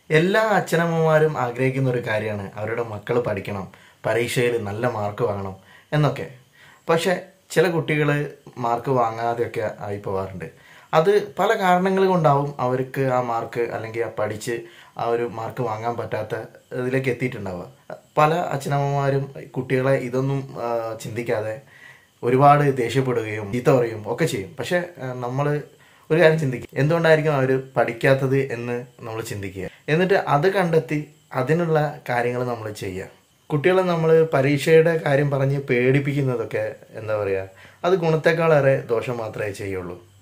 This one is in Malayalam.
എല്ലാ അച്ഛനമ്മമാരും ആഗ്രഹിക്കുന്ന ഒരു കാര്യമാണ് അവരുടെ മക്കൾ പഠിക്കണം പരീക്ഷയിൽ നല്ല മാർക്ക് വാങ്ങണം എന്നൊക്കെ പക്ഷെ ചില കുട്ടികൾ മാർക്ക് വാങ്ങാതെയൊക്കെ ആയി പോവാറുണ്ട് അത് പല കാരണങ്ങൾ കൊണ്ടാവും അവർക്ക് ആ മാർക്ക് അല്ലെങ്കിൽ ആ പഠിച്ച് ആ ഒരു മാർക്ക് വാങ്ങാൻ പറ്റാത്ത ഇതിലേക്ക് എത്തിയിട്ടുണ്ടാവുക പല അച്ഛനമ്മമാരും കുട്ടികളെ ഇതൊന്നും ആ, ചിന്തിക്കാതെ ഒരുപാട് ദേഷ്യപ്പെടുകയും ചീത്ത പറയുകയും ഒക്കെ ചെയ്യും പക്ഷെ നമ്മൾ ഒരു കാര്യം ചിന്തിക്കുക എന്തുകൊണ്ടായിരിക്കും അവർ പഠിക്കാത്തത് എന്ന് നമ്മൾ ചിന്തിക്കുക എന്നിട്ട് അത് കണ്ടെത്തി അതിനുള്ള കാര്യങ്ങൾ നമ്മൾ ചെയ്യുക കുട്ടികളെ നമ്മൾ പരീക്ഷയുടെ കാര്യം പറഞ്ഞ് പേടിപ്പിക്കുന്നതൊക്കെ എന്താ പറയുക അത് ഗുണത്തെക്കാളേറെ ദോഷം മാത്രമേ ചെയ്യുള്ളൂ